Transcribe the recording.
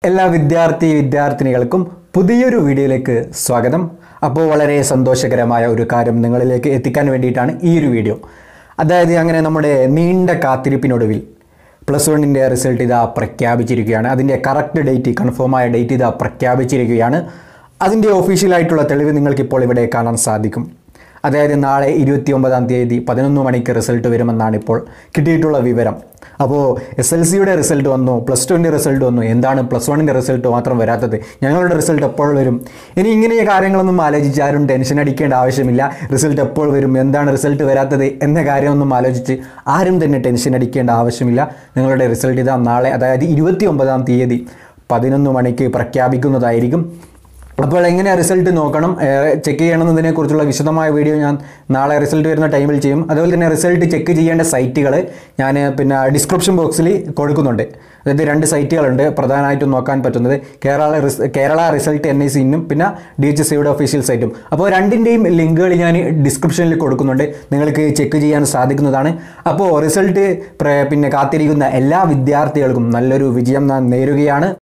എല്ലാ വിദ്യാർത്ഥി വിദ്യാർത്ഥിനികൾക്കും പുതിയൊരു വീഡിയോയിലേക്ക് സ്വാഗതം അപ്പോൾ വളരെ സന്തോഷകരമായ ഒരു കാര്യം നിങ്ങളിലേക്ക് എത്തിക്കാൻ വേണ്ടിയിട്ടാണ് ഈ ഒരു വീഡിയോ അതായത് അങ്ങനെ നമ്മുടെ നീണ്ട കാത്തിരിപ്പിനൊടുവിൽ പ്ലസ് വണ്ണിൻ്റെ റിസൾട്ട് ഇതാ പ്രഖ്യാപിച്ചിരിക്കുകയാണ് അതിൻ്റെ കറക്റ്റ് ഡേറ്റ് കൺഫേമായ ഡേറ്റ് ഇതാ പ്രഖ്യാപിച്ചിരിക്കുകയാണ് അതിൻ്റെ ഒഫീഷ്യലായിട്ടുള്ള തെളിവ് നിങ്ങൾക്കിപ്പോൾ ഇവിടെ കാണാൻ സാധിക്കും അതായത് നാളെ ഇരുപത്തി ഒമ്പതാം തീയതി പതിനൊന്ന് മണിക്ക് റിസൾട്ട് വരുമെന്നാണ് ഇപ്പോൾ കിട്ടിയിട്ടുള്ള വിവരം അപ്പോൾ എസ് എൽ സിയുടെ റിസൾട്ട് വന്നു പ്ലസ് ടുവിൻ്റെ റിസൾട്ട് വന്നു എന്താണ് പ്ലസ് വണ്ണിൻ്റെ റിസൾട്ട് മാത്രം വരാത്തത് ഞങ്ങളുടെ റിസൾട്ട് എപ്പോൾ വരും ഇനി ഇങ്ങനെ കാര്യങ്ങളൊന്നും ആലോചിച്ച് ആരും ടെൻഷൻ അടിക്കേണ്ട ആവശ്യമില്ല റിസൾട്ട് എപ്പോൾ വരും എന്താണ് റിസൾട്ട് വരാത്തത് എന്ന കാര്യമൊന്നും ആലോചിച്ച് ആരും തന്നെ ടെൻഷൻ അടിക്കേണ്ട ആവശ്യമില്ല നിങ്ങളുടെ റിസൾട്ട് ഇതാ നാളെ അതായത് ഇരുപത്തി ഒമ്പതാം തീയതി പതിനൊന്ന് മണിക്ക് പ്രഖ്യാപിക്കുന്നതായിരിക്കും അപ്പോൾ എങ്ങനെ റിസൾട്ട് നോക്കണം ചെക്ക് ചെയ്യണമെന്നതിനെ കുറിച്ചുള്ള വിശദമായ വീഡിയോ ഞാൻ നാളെ റിസൾട്ട് വരുന്ന ടൈമിൽ ചെയ്യും അതുപോലെ തന്നെ റിസൾട്ട് ചെക്ക് ചെയ്യേണ്ട സൈറ്റുകൾ ഞാൻ പിന്നെ ഡിസ്ക്രിപ്ഷൻ ബോക്സിൽ കൊടുക്കുന്നുണ്ട് അതായത് രണ്ട് സൈറ്റുകളുണ്ട് പ്രധാനമായിട്ടും നോക്കാൻ പറ്റുന്നത് കേരള റിസ് കേരള റിസൾട്ട് എൻ ഐ സിന്നും പിന്നെ ഡി എച്ച് എസ് സിയുടെ ഒഫീഷ്യൽ സൈറ്റും അപ്പോൾ രണ്ടിൻ്റെയും ലിങ്കുകൾ ഞാൻ ഡിസ്ക്രിപ്ഷനിൽ കൊടുക്കുന്നുണ്ട് നിങ്ങൾക്ക് ചെക്ക് ചെയ്യാൻ സാധിക്കുന്നതാണ് അപ്പോൾ റിസൾട്ട് പിന്നെ കാത്തിരിക്കുന്ന എല്ലാ വിദ്യാർത്ഥികൾക്കും നല്ലൊരു വിജയം ഞാൻ നേരുകയാണ്